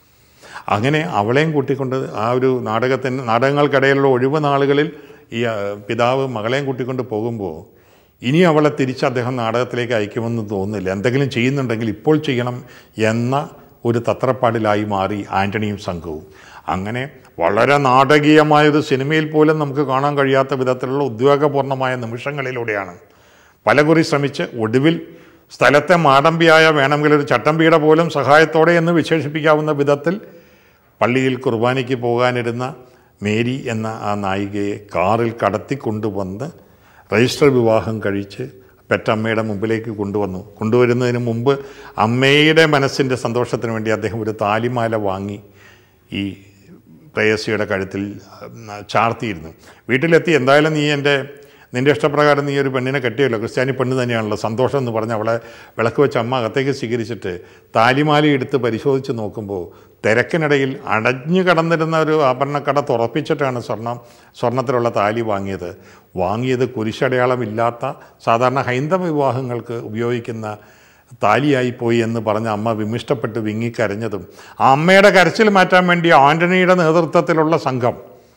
അങ്ങനെ അവളെയും കൂട്ടിക്കൊണ്ട് ആ ഒരു നാടകത്തിന് നാടകങ്ങൾക്കിടയിലുള്ള ഒഴിവ് നാളുകളിൽ ഈ ആ, പിതാവ് മകളെയും കൂട്ടിക്കൊണ്ട് പോകുമ്പോൾ ഇനി അവളെ തിരിച്ച് അദ്ദേഹം നാടകത്തിലേക്ക് അയക്കുമെന്ന് തോന്നുന്നില്ല എന്തെങ്കിലും ചെയ്യുന്നുണ്ടെങ്കിൽ ഇപ്പോൾ ചെയ്യണം എന്ന ഒരു തത്രപ്പാടിലായി മാറി ആൻ്റണിയും സംഘവും അങ്ങനെ വളരെ നാടകീയമായൊരു സിനിമയിൽ പോലും നമുക്ക് കാണാൻ കഴിയാത്ത വിധത്തിലുള്ള ഉദ്വേഗപൂർണമായ നിമിഷങ്ങളിലൂടെയാണ് പലകുറി ശ്രമിച്ച് ഒടുവിൽ സ്ഥലത്തെ മാടമ്പിയായ വേണമെങ്കിൽ ഒരു ചട്ടമ്പിയുടെ പോലും സഹായത്തോടെ എന്ന് വിശേഷിപ്പിക്കാവുന്ന വിധത്തിൽ പള്ളിയിൽ കുർബാനയ്ക്ക് പോകാനിരുന്ന മേരി എന്ന ആ നായികയെ കാറിൽ കടത്തിക്കൊണ്ടുവന്ന് രജിസ്റ്റർ വിവാഹം കഴിച്ച് പെറ്റമ്മയുടെ മുമ്പിലേക്ക് കൊണ്ടുവന്നു കൊണ്ടുവരുന്നതിന് മുമ്പ് അമ്മയുടെ മനസ്സിൻ്റെ സന്തോഷത്തിന് വേണ്ടി അദ്ദേഹം ഒരു താലിമാല വാങ്ങി ഈ പ്രേയസിയുടെ കഴുത്തിൽ ഉം, ചാർത്തിയിരുന്നു വീട്ടിലെത്തി എന്തായാലും നീ എൻ്റെ നിൻ്റെ ഇഷ്ടപ്രകാരം നീ ഒരു പെണ്ണിനെ കെട്ടിയല്ലോ ക്രിസ്ത്യാനി പെണ്ണ് തന്നെയാണല്ലോ സന്തോഷം എന്ന് പറഞ്ഞ് അവളെ വിളക്ക് വെച്ച് അമ്മ അകത്തേക്ക് സ്വീകരിച്ചിട്ട് താലിമാല എടുത്ത് പരിശോധിച്ച് നോക്കുമ്പോൾ തിരക്കിനിടയിൽ അടഞ്ഞു കടന്നിരുന്ന ഒരു ആഭരണക്കട തുറപ്പിച്ചിട്ടാണ് സ്വർണം സ്വർണത്തിലുള്ള താലി വാങ്ങിയത് വാങ്ങിയത് കുരിശടയാളമില്ലാത്ത സാധാരണ ഹൈന്ദവ വിവാഹങ്ങൾക്ക് ഉപയോഗിക്കുന്ന താലിയായി പോയി എന്ന് പറഞ്ഞ് അമ്മ വിമിഷ്ടപ്പെട്ട് വിങ്ങിക്കരഞ്ഞതും ആ അമ്മയുടെ കരച്ചിൽ മാറ്റാൻ വേണ്ടി ആൻ്റണിയുടെ നേതൃത്വത്തിലുള്ള സംഘം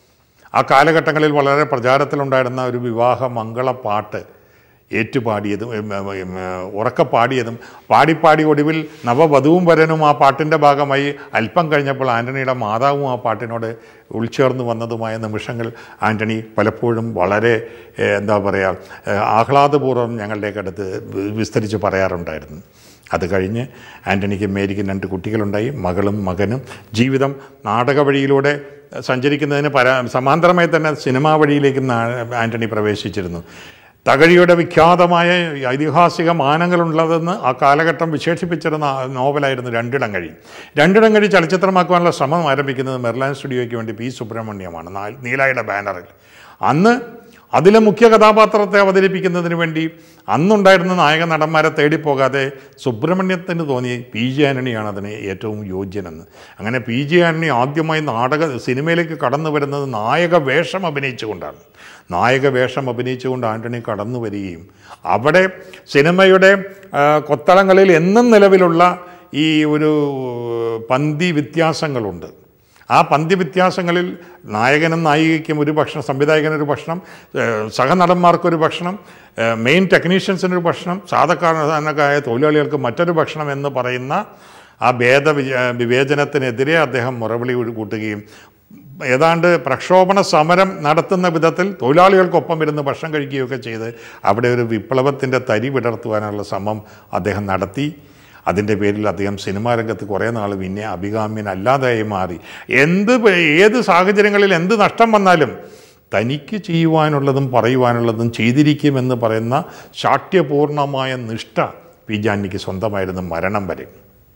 ആ കാലഘട്ടങ്ങളിൽ വളരെ പ്രചാരത്തിലുണ്ടായിരുന്ന ഒരു വിവാഹ മംഗള പാട്ട് ഏറ്റുപാടിയതും ഉം, ഉം, ഉം, ഉറക്കെ പാടിയതും പാടിപ്പാടി ഒടുവിൽ നവവധുവും വരനും ആ പാട്ടിൻ്റെ ഭാഗമായി അല്പം കഴിഞ്ഞപ്പോൾ ആൻ്റണിയുടെ മാതാവും ആ പാട്ടിനോട് ഉൾച്ചേർന്ന് വന്നതുമായ നിമിഷങ്ങൾ ആൻ്റണി പലപ്പോഴും വളരെ ഏഹ്, എന്താ പറയുക ഏഹ്, ആഹ്ലാദപൂർവ്വം ഞങ്ങളുടെയൊക്കെ അടുത്ത് വി- വിസ്തരിച്ച് പറയാറുണ്ടായിരുന്നു അത് കഴിഞ്ഞ് ആൻ്റണിക്കും മേരിക്കും രണ്ട് കുട്ടികളുണ്ടായി മകളും മകനും ജീവിതം നാടക വഴിയിലൂടെ സഞ്ചരിക്കുന്നതിന് പരാ സമാന്തരമായി തന്നെ സിനിമാ വഴിയിലേക്ക് നാ- ആൻ്റണി പ്രവേശിച്ചിരുന്നു തകഴിയുടെ വിഖ്യാതമായ ഐതിഹാസിക മാനങ്ങളുള്ളതെന്ന് ആ കാലഘട്ടം വിശേഷിപ്പിച്ചിരുന്ന ആ നോവലായിരുന്നു രണ്ടിടങ്ങഴി രണ്ടിടങ്ങഴി ചലച്ചിത്രമാക്കുവാനുള്ള ശ്രമം ആരംഭിക്കുന്നത് മെർലാൻ സ്റ്റുഡിയോയ്ക്ക് വേണ്ടി പി സുബ്രഹ്മണ്യമാണ് നാ- നീലായുടെ ബാനറിൽ അന്ന് അതിലെ മുഖ്യ കഥാപാത്രത്തെ അവതരിപ്പിക്കുന്നതിന് വേണ്ടി അന്നുണ്ടായിരുന്ന നായക നടന്മാരെ തേടിപ്പോകാതെ സുബ്രഹ്മണ്യത്തിന് തോന്നി പി ജെ ആൻ്റണിയാണ് അതിന് ഏറ്റവും യോഗ്യനെന്ന് അങ്ങനെ പി ജെ ആൻ്റണി ആദ്യമായി നാടക സിനിമയിലേക്ക് കടന്നു വരുന്നത് നായക വേഷം അഭിനയിച്ചുകൊണ്ടാണ് നായക വേഷം അഭിനയിച്ചുകൊണ്ട് ആൻ്റണി കടന്നു വരികയും അവിടെ സിനിമയുടെ ആ, കൊത്തളങ്ങളിൽ എന്നും നിലവിലുള്ള ഈ ഒരു പന്തി വ്യത്യാസങ്ങളുണ്ട് ആ പന്ത്യവ്യത്യാസങ്ങളിൽ നായകനും നായികയ്ക്കും ഒരു ഭക്ഷണം സംവിധായകനൊരു ഭക്ഷണം ഏഹ് സഹനടന്മാർക്കൊരു ഭക്ഷണം ഏഹ് മെയിൻ ടെക്നീഷ്യൻസിനൊരു ഭക്ഷണം സാധാരണക്കാരായ തൊഴിലാളികൾക്ക് മറ്റൊരു ഭക്ഷണം എന്ന് പറയുന്ന ആ ഭേദ വിജ- വിവേചനത്തിനെതിരെ അദ്ദേഹം മുറവിളി കൂട്ടുകയും ഏതാണ്ട് പ്രക്ഷോഭണ സമരം നടത്തുന്ന വിധത്തിൽ തൊഴിലാളികൾക്കൊപ്പം ഇരുന്ന് ഭക്ഷണം കഴിക്കുകയൊക്കെ ചെയ്ത് അവിടെ ഒരു വിപ്ലവത്തിൻ്റെ തരി വിടർത്തുവാനുള്ള ശ്രമം അദ്ദേഹം നടത്തി അതിൻ്റെ പേരിൽ അദ്ദേഹം സിനിമാ രംഗത്ത് കുറേ നാൾ പിന്നെ അഭികാമ്യനല്ലാതായി മാറി എന്ത് പ- ഏത് സാഹചര്യങ്ങളിൽ എന്ത് നഷ്ടം വന്നാലും തനിക്ക് ചെയ്യുവാനുള്ളതും പറയുവാനുള്ളതും ചെയ്തിരിക്കുമെന്ന് പറയുന്ന ശാഠ്യപൂർണമായ നിഷ്ഠ പി ജാനിക്ക് സ്വന്തമായിരുന്നു മരണം വരെ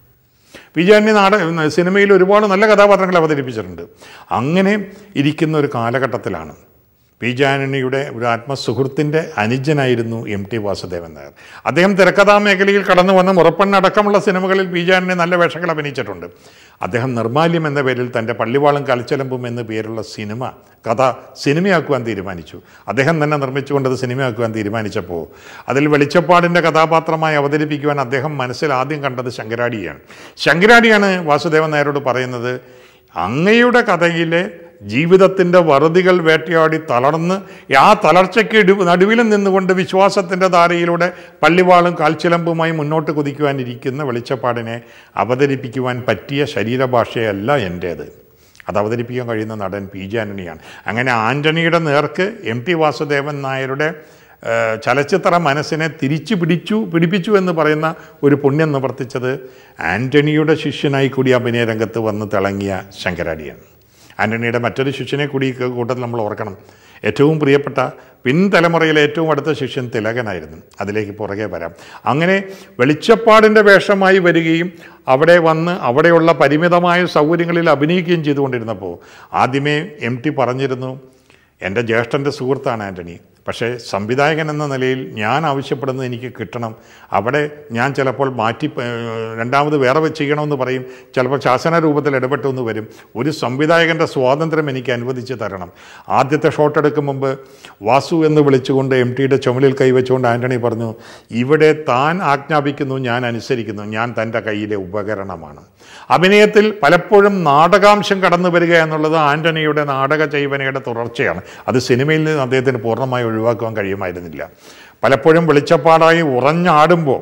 വിജയാന്യ നാട സിനിമയിൽ ഒരുപാട് നല്ല കഥാപാത്രങ്ങൾ അവതരിപ്പിച്ചിട്ടുണ്ട് അങ്ങനെ ഇരിക്കുന്ന ഒരു കാലഘട്ടത്തിലാണ് പി ജാനണിയുടെ ഒരു ആത്മസുഹൃത്തിൻ്റെ അനുജനായിരുന്നു എം ടി വാസുദേവൻ നായർ അദ്ദേഹം തിരക്കഥാ മേഖലയിൽ കടന്നു വന്ന മുറപ്പെണ്ണടക്കമുള്ള സിനിമകളിൽ പി ജാനണി നല്ല വേഷങ്ങൾ അഭിനയിച്ചിട്ടുണ്ട് അദ്ദേഹം നിർമാല്യം എന്ന പേരിൽ തൻ്റെ പള്ളിവാളും കൽച്ചലമ്പും എന്ന പേരുള്ള സിനിമ കഥ സിനിമയാക്കുവാൻ തീരുമാനിച്ചു അദ്ദേഹം തന്നെ നിർമ്മിച്ചുകൊണ്ടത് സിനിമയാക്കുവാൻ തീരുമാനിച്ചപ്പോൾ അതിൽ വെളിച്ചപ്പാടിൻ്റെ കഥാപാത്രമായി അവതരിപ്പിക്കുവാൻ അദ്ദേഹം മനസ്സിൽ ആദ്യം കണ്ടത് ശങ്കരാടിയാണ് ശങ്കരാടിയാണ് വാസുദേവൻ നായരോട് പറയുന്നത് അങ്ങയുടെ കഥയിലെ ജീവിതത്തിൻ്റെ വറുതികൾ വേട്ടയാടി തളർന്ന് ആ തളർച്ചയ്ക്ക് ഇടു നടുവിലും നിന്നുകൊണ്ട് വിശ്വാസത്തിൻ്റെ ധാരയിലൂടെ പള്ളിവാളും കാൽച്ചിലമ്പുമായി മുന്നോട്ട് കുതിക്കുവാനിരിക്കുന്ന വെളിച്ചപ്പാടിനെ അവതരിപ്പിക്കുവാൻ പറ്റിയ ശരീരഭാഷയല്ല എൻ്റേത് അത് അവതരിപ്പിക്കാൻ കഴിയുന്ന നടൻ പി ജെ ആൻ്റണിയാണ് അങ്ങനെ ആൻ്റണിയുടെ നേർക്ക് എം ടി വാസുദേവൻ നായരുടെ ഏഹ്, ചലച്ചിത്ര മനസ്സിനെ തിരിച്ചു പിടിച്ചു പിടിപ്പിച്ചു എന്ന് പറയുന്ന ഒരു പുണ്യം നിവർത്തിച്ചത് ആൻ്റണിയുടെ ശിഷ്യനായി കൂടി അഭിനയ രംഗത്ത് വന്ന് തിളങ്ങിയ ശങ്കരാടിയാണ് ആൻ്റണിയുടെ മറ്റൊരു ശിഷ്യനെ കൂടി ഈ കൂട്ടത്തിൽ നമ്മൾ ഓർക്കണം ഏറ്റവും പ്രിയപ്പെട്ട പിൻതലമുറയിലെ ഏറ്റവും അടുത്ത ശിഷ്യൻ തിലകനായിരുന്നു അതിലേക്ക് പുറകെ വരാം അങ്ങനെ വെളിച്ചപ്പാടിൻ്റെ വേഷമായി വരികയും അവിടെ വന്ന് അവിടെയുള്ള പരിമിതമായ സൗകര്യങ്ങളിൽ അഭിനയിക്കുകയും ചെയ്തുകൊണ്ടിരുന്നപ്പോൾ ആദ്യമേ എം ടി പറഞ്ഞിരുന്നു എൻ്റെ ജ്യേഷ്ഠൻ്റെ സുഹൃത്താണ് ആൻ്റണി പക്ഷേ സംവിധായകൻ എന്ന നിലയിൽ ഞാൻ ആവശ്യപ്പെടുന്നത് എനിക്ക് കിട്ടണം അവിടെ ഞാൻ ചിലപ്പോൾ മാറ്റി ഏഹ്, രണ്ടാമത് വേറെ വെച്ച് ചെയ്യണമെന്ന് പറയും ചിലപ്പോൾ ശാസന രൂപത്തിൽ ഇടപെട്ടു എന്ന് വരും ഒരു സംവിധായകൻ്റെ സ്വാതന്ത്ര്യം എനിക്ക് അനുവദിച്ച് തരണം ആദ്യത്തെ ഷോട്ട് എടുക്കും മുമ്പ് വാസു എന്ന് വിളിച്ചുകൊണ്ട് എം ടിയുടെ ചുമലിൽ കൈവച്ചുകൊണ്ട് ആൻ്റണി പറഞ്ഞു ഇവിടെ താൻ ആജ്ഞാപിക്കുന്നു ഞാൻ അനുസരിക്കുന്നു ഞാൻ തൻ്റെ കയ്യിലെ ഉപകരണമാണ് അഭിനയത്തിൽ പലപ്പോഴും നാടകാംശം കടന്നു വരിക എന്നുള്ളത് ആൻ്റണിയുടെ നാടക ചൈവനയുടെ തുടർച്ചയാണ് അത് സിനിമയിൽ നിന്ന് അദ്ദേഹത്തിന് പൂർണ്ണമായി ഒഴിവാക്കുവാൻ കഴിയുമായിരുന്നില്ല പലപ്പോഴും വെളിച്ചപ്പാടായി ഉറഞ്ഞാടുമ്പോൾ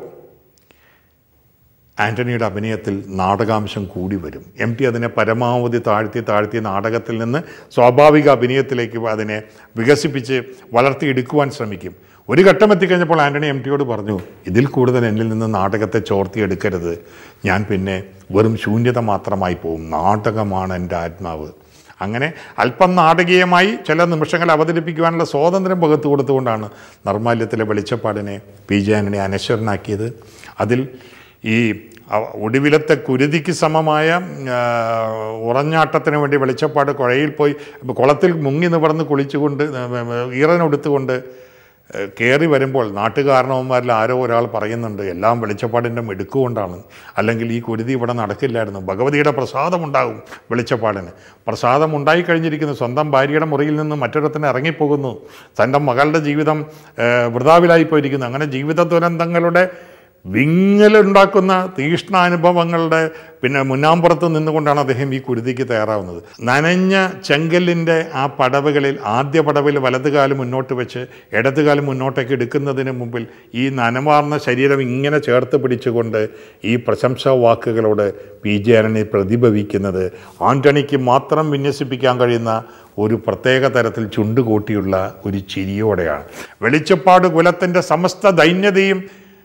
ആൻ്റണിയുടെ അഭിനയത്തിൽ നാടകാംശം കൂടി വരും എം ടി അതിനെ പരമാവധി താഴ്ത്തി താഴ്ത്തി നാടകത്തിൽ നിന്ന് സ്വാഭാവിക അഭിനയത്തിലേക്ക് അതിനെ വികസിപ്പിച്ച് വളർത്തിയെടുക്കുവാൻ ശ്രമിക്കും ഒരു ഘട്ടം എത്തിക്കഴിഞ്ഞപ്പോൾ ആൻ്റണി എം ടിയോട് പറഞ്ഞു ഇതിൽ കൂടുതൽ എന്നിൽ നിന്ന് നാടകത്തെ ചോർത്തിയെടുക്കരുത് ഞാൻ പിന്നെ വെറും ശൂന്യത മാത്രമായി പോവും നാടകമാണ് എൻ്റെ ആത്മാവ് അങ്ങനെ അല്പം നാടകീയമായി ചില നിമിഷങ്ങൾ അവതരിപ്പിക്കുവാനുള്ള സ്വാതന്ത്ര്യം പകർത്തു കൊടുത്തുകൊണ്ടാണ് നിർമാല്യത്തിലെ വെളിച്ചപ്പാടിനെ പി ജെ ആന്റണി അനശ്വരനാക്കിയത് അതിൽ ഈ അ- ഒടുവിലത്തെ കുരുതിക്ക് സമമായ ആ, ഉറഞ്ഞാട്ടത്തിന് വേണ്ടി വെളിച്ചപ്പാട് കുഴയിൽ പോയി കുളത്തിൽ മുങ്ങി നിവർന്ന് കുളിച്ചുകൊണ്ട് ഈറനൊടുത്തുകൊണ്ട് കയറി വരുമ്പോൾ നാട്ടുകാരണവന്മാരിൽ ആരോ ഒരാൾ പറയുന്നുണ്ട് എല്ലാം വെളിച്ചപ്പാടിൻ്റെ മിടുക്കുകൊണ്ടാണ് അല്ലെങ്കിൽ ഈ കുരുതി ഇവിടെ നടക്കില്ലായിരുന്നു ഭഗവതിയുടെ പ്രസാദം ഉണ്ടാകും വെളിച്ചപ്പാടിന് പ്രസാദം ഉണ്ടായിക്കഴിഞ്ഞിരിക്കുന്നു സ്വന്തം ഭാര്യയുടെ മുറിയിൽ നിന്ന് മറ്റൊരിടത്തിന് ഇറങ്ങിപ്പോകുന്നു തൻ്റെ മകളുടെ ജീവിതം ഏഹ്, വൃഥാവിലായി പോയിരിക്കുന്നു അങ്ങനെ ജീവിത ദുരന്തങ്ങളുടെ വിങ്ങലുണ്ടാക്കുന്ന തീഷ്ണാനുഭവങ്ങളുടെ പിന്നെ മുന്നാമ്പുറത്ത് നിന്നുകൊണ്ടാണ് അദ്ദേഹം ഈ കുരുതിക്ക് തയ്യാറാവുന്നത് നനഞ്ഞ ചെങ്കല്ലിൻ്റെ ആ പടവുകളിൽ ആദ്യ പടവിൽ വലതുകാലം മുന്നോട്ട് വെച്ച് ഇടതുകാലം മുന്നോട്ടേക്ക് എടുക്കുന്നതിന് മുമ്പിൽ ഈ നനവാർന്ന ശരീരം ഇങ്ങനെ ചേർത്ത് പിടിച്ചുകൊണ്ട് ഈ പ്രശംസാ വാക്കുകളോട് പി ജെ ആന്റണി പ്രതിഭവിക്കുന്നത് ആന്റണിക്ക് മാത്രം വിന്യസിപ്പിക്കാൻ കഴിയുന്ന ഒരു പ്രത്യേക തരത്തിൽ ചുണ്ടുകൂട്ടിയുള്ള ഒരു ചിരിയോടെയാണ് വെളിച്ചപ്പാട് കുലത്തിൻ്റെ സമസ്ത ദൈന്യതയും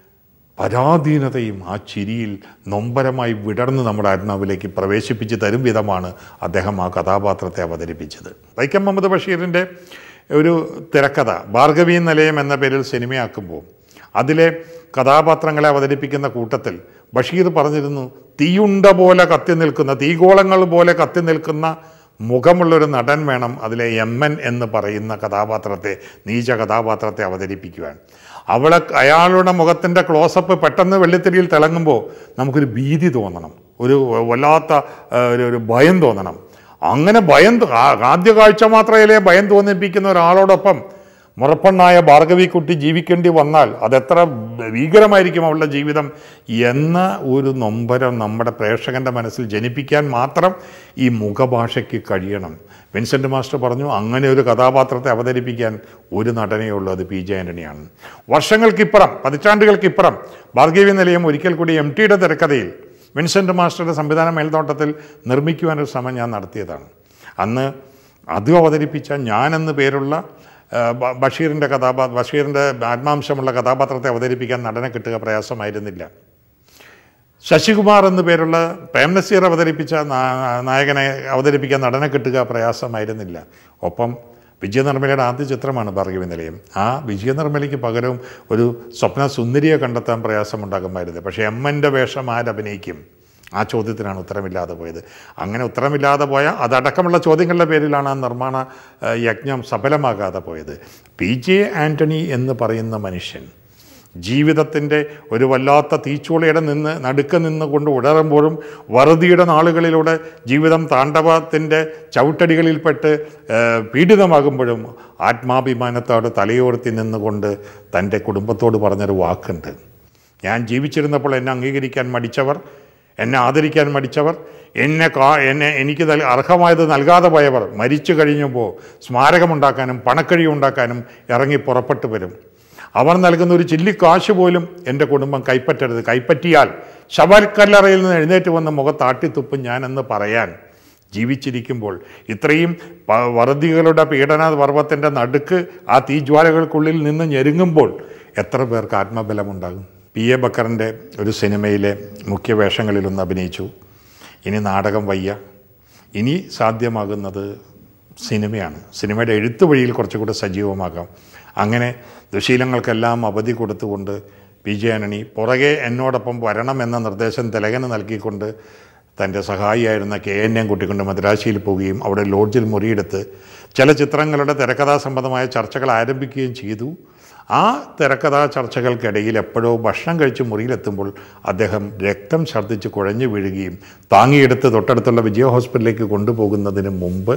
പരാധീനതയും ആ ചിരിയിൽ നൊമ്പരമായി വിടർന്ന് നമ്മുടെ ആത്മാവിലേക്ക് പ്രവേശിപ്പിച്ച് തരും വിധമാണ് അദ്ദേഹം ആ കഥാപാത്രത്തെ അവതരിപ്പിച്ചത് വൈക്കം മുഹമ്മദ് ബഷീറിൻ്റെ ഒരു തിരക്കഥ ഭാർഗവീ നിലയം എന്ന പേരിൽ സിനിമയാക്കുമ്പോൾ അതിലെ കഥാപാത്രങ്ങളെ അവതരിപ്പിക്കുന്ന കൂട്ടത്തിൽ ബഷീർ പറഞ്ഞിരുന്നു തീയുണ്ട പോലെ കത്തി നിൽക്കുന്ന തീഗോളങ്ങൾ പോലെ കത്തി നിൽക്കുന്ന മുഖമുള്ളൊരു നടൻ വേണം അതിലെ എം എൻ എന്ന് പറയുന്ന കഥാപാത്രത്തെ നീച കഥാപാത്രത്തെ അവതരിപ്പിക്കുവാൻ അവളെ അയാളുടെ മുഖത്തിൻ്റെ ക്ലോസപ്പ് പെട്ടെന്ന് വെള്ളിത്തിരിയിൽ തിളങ്ങുമ്പോൾ നമുക്കൊരു ഭീതി തോന്നണം ഒരു വല്ലാത്ത ആ, ഒരു ഒരു ഭയം തോന്നണം അങ്ങനെ ഭയം തോ- ആ- ആദ്യ കാഴ്ച മാത്രമേ ഭയം തോന്നിപ്പിക്കുന്ന ഒരാളോടൊപ്പം മുറപ്പെണ്ണായ ഭാർഗവിക്കുട്ടി ജീവിക്കേണ്ടി വന്നാൽ അതെത്ര ഭീകരമായിരിക്കും അവളുടെ ജീവിതം എന്ന ഒരു നൊമ്പരം നമ്മുടെ പ്രേക്ഷകൻ്റെ മനസ്സിൽ ജനിപ്പിക്കാൻ മാത്രം ഈ മുഖഭാഷയ്ക്ക് കഴിയണം വിൻസെൻ്റ് മാസ്റ്റർ പറഞ്ഞു അങ്ങനെ ഒരു കഥാപാത്രത്തെ അവതരിപ്പിക്കാൻ ഒരു നടനേ ഉള്ളൂ അത് പി ജെ ആൻ്റണിയാണ് വർഷങ്ങൾക്കിപ്പുറം പതിറ്റാണ്ടുകൾക്കിപ്പുറം ഭാർഗവി നിലയം ഒരിക്കൽ കൂടി എം ടിയുടെ തിരക്കഥയിൽ വിൻസെൻ്റ് മാസ്റ്ററുടെ സംവിധാന മേൽനോട്ടത്തിൽ നിർമ്മിക്കുവാനൊരു ശ്രമം ഞാൻ നടത്തിയതാണ് അന്ന് അതും അവതരിപ്പിച്ച ഞാനെന്ന് പേരുള്ള ആ, ബ- ബഷീറിൻ്റെ കഥാപാ ബഷീറിൻ്റെ ആത്മാംശമുള്ള കഥാപാത്രത്തെ അവതരിപ്പിക്കാൻ നടനെ കിട്ടുക പ്രയാസമായിരുന്നില്ല ശശികുമാർ എന്നു പേരുള്ള പ്രേം നസീർ അവതരിപ്പിച്ച നാ- നായകനെ അവതരിപ്പിക്കാൻ നടനെ കിട്ടുക പ്രയാസമായിരുന്നില്ല ഒപ്പം വിജയനിർമ്മലയുടെ ആദ്യ ചിത്രമാണ് ഭാർഗവി നിലയം ആ വിജയനിർമ്മലയ്ക്ക് പകരവും ഒരു സ്വപ്ന സുന്ദരിയെ കണ്ടെത്താൻ പ്രയാസമുണ്ടാകുമായിരുന്നു പക്ഷേ എമ്മൻ്റെ വേഷം ആരഭിനയിക്കും ആ ചോദ്യത്തിനാണ് ഉത്തരമില്ലാതെ പോയത് അങ്ങനെ ഉത്തരമില്ലാതെ പോയ അതടക്കമുള്ള ചോദ്യങ്ങളുടെ പേരിലാണ് ആ നിർമ്മാണ ഏഹ്, യജ്ഞം സഫലമാകാതെ പോയത് പി ജെ ആൻ്റണി എന്ന് പറയുന്ന മനുഷ്യൻ ജീവിതത്തിൻ്റെ ഒരു വല്ലാത്ത തീച്ചൂളയുടെ നിന്ന് നടുക്ക് നിന്നുകൊണ്ട് ഉടറുമ്പോഴും വറുതിയുടെ നാളുകളിലൂടെ ജീവിതം താണ്ഡവത്തിൻ്റെ ചവിട്ടടികളിൽപ്പെട്ട് ഏഹ്, പീഡിതമാകുമ്പോഴും ആത്മാഭിമാനത്തോട് തലയോർത്തി നിന്നുകൊണ്ട് തൻ്റെ കുടുംബത്തോട് പറഞ്ഞൊരു വാക്കുണ്ട് ഞാൻ ജീവിച്ചിരുന്നപ്പോൾ എന്നെ അംഗീകരിക്കാൻ മടിച്ചവർ എന്നെ ആദരിക്കാൻ മടിച്ചവർ എന്നെ കാ എന്നെ എനിക്ക് നൽ അർഹമായത് നൽകാതെ പോയവർ മരിച്ചു കഴിഞ്ഞപ്പോൾ സ്മാരകമുണ്ടാക്കാനും പണക്കഴി ഉണ്ടാക്കാനും ഇറങ്ങി പുറപ്പെട്ടു വരും അവർ നൽകുന്ന ഒരു ചില്ലിക്കാശ് പോലും എൻ്റെ കുടുംബം കൈപ്പറ്റരുത് കൈപ്പറ്റിയാൽ ശവൽക്കല്ലറയിൽ നിന്ന് എഴുന്നേറ്റ് വന്ന് മുഖത്താട്ടിത്തുപ്പും ഞാനെന്ന് പറയാൻ ജീവിച്ചിരിക്കുമ്പോൾ ഇത്രയും പ- വറുതികളുടെ പീഡന പർവ്വത്തിൻ്റെ നടുക്ക് ആ തീജ്വാലകൾക്കുള്ളിൽ നിന്ന് ഞെരുങ്ങുമ്പോൾ എത്ര പേർക്ക് ആത്മബലമുണ്ടാകും പി എ ബക്കറിൻ്റെ ഒരു സിനിമയിലെ മുഖ്യ വേഷങ്ങളിലൊന്ന് അഭിനയിച്ചു ഇനി നാടകം വയ്യ ഇനി സാധ്യമാകുന്നത് സിനിമയാണ് സിനിമയുടെ എഴുത്ത് വഴിയിൽ കുറച്ചുകൂടെ സജീവമാകാം അങ്ങനെ ദുശീലങ്ങൾക്കെല്ലാം അവധി കൊടുത്തുകൊണ്ട് പി ജെ ആന്റണി പുറകെ എന്നോടൊപ്പം വരണമെന്ന നിർദ്ദേശം തിലകന് നൽകിക്കൊണ്ട് തൻ്റെ സഹായിയായിരുന്ന കെ എൻ എം കുട്ടിക്കൊണ്ട് മദ്രാശിയിൽ പോവുകയും അവിടെ ലോഡ്ജിൽ മുറിയെടുത്ത് ചില ചിത്രങ്ങളുടെ തിരക്കഥാ സംബന്ധമായ ചർച്ചകൾ ആരംഭിക്കുകയും ചെയ്തു ആ തിരക്കഥാ ചർച്ചകൾക്കിടയിൽ എപ്പോഴോ ഭക്ഷണം കഴിച്ച് മുറിയിലെത്തുമ്പോൾ അദ്ദേഹം രക്തം ഛർദ്ദിച്ച് കുഴഞ്ഞു വീഴുകയും താങ്ങിയെടുത്ത് തൊട്ടടുത്തുള്ള വിജയ ഹോസ്പിറ്റലിലേക്ക് കൊണ്ടുപോകുന്നതിന് മുമ്പ്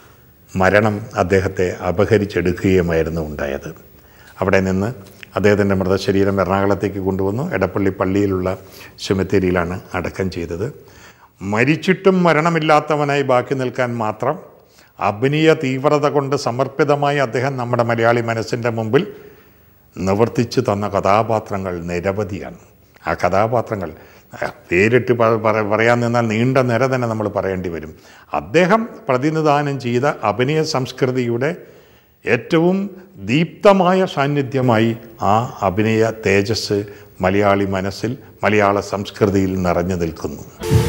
മരണം അദ്ദേഹത്തെ അപഹരിച്ചെടുക്കുകയുമായിരുന്നു ഉണ്ടായത് അവിടെ നിന്ന് അദ്ദേഹത്തിൻ്റെ മൃതശരീരം എറണാകുളത്തേക്ക് കൊണ്ടുവന്നു എടപ്പള്ളി പള്ളിയിലുള്ള ശുമത്തേരിയിലാണ് അടക്കം ചെയ്തത് മരിച്ചിട്ടും മരണമില്ലാത്തവനായി ബാക്കി നിൽക്കാൻ മാത്രം അഭിനയ തീവ്രത കൊണ്ട് സമർപ്പിതമായി അദ്ദേഹം നമ്മുടെ മലയാളി മനസ്സിൻ്റെ മുമ്പിൽ നിവർത്തിച്ചു തന്ന കഥാപാത്രങ്ങൾ നിരവധിയാണ് ആ കഥാപാത്രങ്ങൾ അഹ് പേരിട്ട് പ- പറ- പറയാൻ നിന്നാൽ നീണ്ട നിര തന്നെ നമ്മൾ പറയേണ്ടി വരും അദ്ദേഹം പ്രതിനിധാനം ചെയ്ത അഭിനയ സംസ്കൃതിയുടെ ഏറ്റവും ദീപ്തമായ സാന്നിധ്യമായി ആ അഭിനയ തേജസ് മലയാളി മനസ്സിൽ മലയാള സംസ്കൃതിയിൽ നിറഞ്ഞു നിൽക്കുന്നു